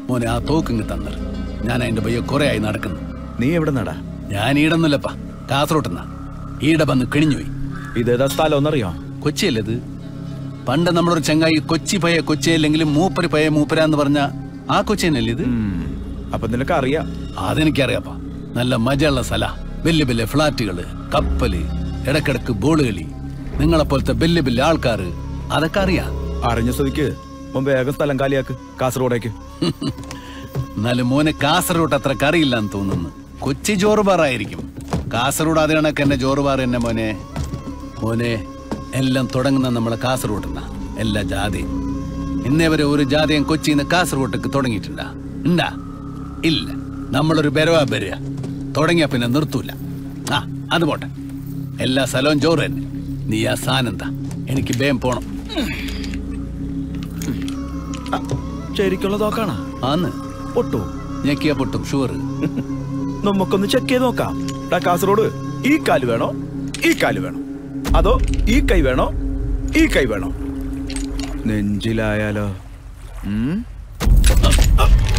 മോനെ ആ തോക്കിങ് തന്നത് ഞാൻ അതിന്റെ പയ്യെ കുറെ ആയി നടക്കുന്നു നീ എവിടെ നടാ ഞാൻ ഈടൊന്നുമില്ലപ്പാ കാസർഗോട്ടെന്നാ ഈടെ വന്ന് കിണിഞ്ഞുപോയി ഇതേതാ സ്ഥലം ഒന്നറിയോ കൊച്ചിയല്ലത് പണ്ട് നമ്മളൊരു ചങ്ങായി കൊച്ചി പയ കൊച്ചിയല്ലെങ്കിലും മൂപ്പര് പയ മൂപ്പരാന്ന് പറഞ്ഞ ആ കൊച്ചി തന്നെയല്ലേ ഇത് അപ്പൊ നിനക്ക് അറിയാം അതെനിക്കറിയാപ്പാ നല്ല മജയുള്ള സ്ഥല വലിയ വലിയ ഫ്ലാറ്റുകള് കപ്പല് ഇടക്കിടക്ക് ബോൾ കളി നിങ്ങളെപ്പോലത്തെ വലിയ വലിയ ആൾക്കാര് അതൊക്കെ അറിയാം അറിഞ്ഞ സ്ഥിതിക്ക് മുമ്പ് വേഗം സ്ഥലം കാലിയാക്ക് കാസർഗോഡേക്ക് എന്നാലും മോനെ കാസർഗോഡ് അത്ര കറിയില്ലാന്ന് തോന്നുന്നു കൊച്ചി ജോറുബാറായിരിക്കും കാസർഗോഡ് അത് കണക്ക് എന്നെ ജോറുബാർ എന്നെ മോനെ മോനെ എല്ലാം തുടങ്ങുന്ന നമ്മളെ കാസർഗോഡ് എന്നാ എല്ലാ ജാതിയും ഇന്നേ വരെ ഒരു ജാതിയും കൊച്ചിന്ന് കാസർഗോട്ടേക്ക് തുടങ്ങിയിട്ടുണ്ടാ ഉണ്ടാ ഇല്ല നമ്മളൊരു ബരവാ ബരുക തുടങ്ങിയ പിന്നെ നിർത്തൂല ആ അത് പോട്ടെ എല്ലാ സ്ഥലവും ചോറ് തന്നെ നീ ആ സാനന്താ എനിക്ക് വേഗം പോണം ശരിക്കുള്ള തോക്കാണ ആന്ന് പൊട്ടു ഞെക്കിയ പൊട്ടും ഷുവർ നമുക്കൊന്ന് ചെക്ക് ചെയ്ത് നോക്കാം ടാ കാസർഗോഡ് ഈ കാല് വേണോ ഈ കാല് വേണോ അതോ ഈ കൈ വേണോ ഈ കൈ വേണോ നെഞ്ചിലായാലോ ഉം?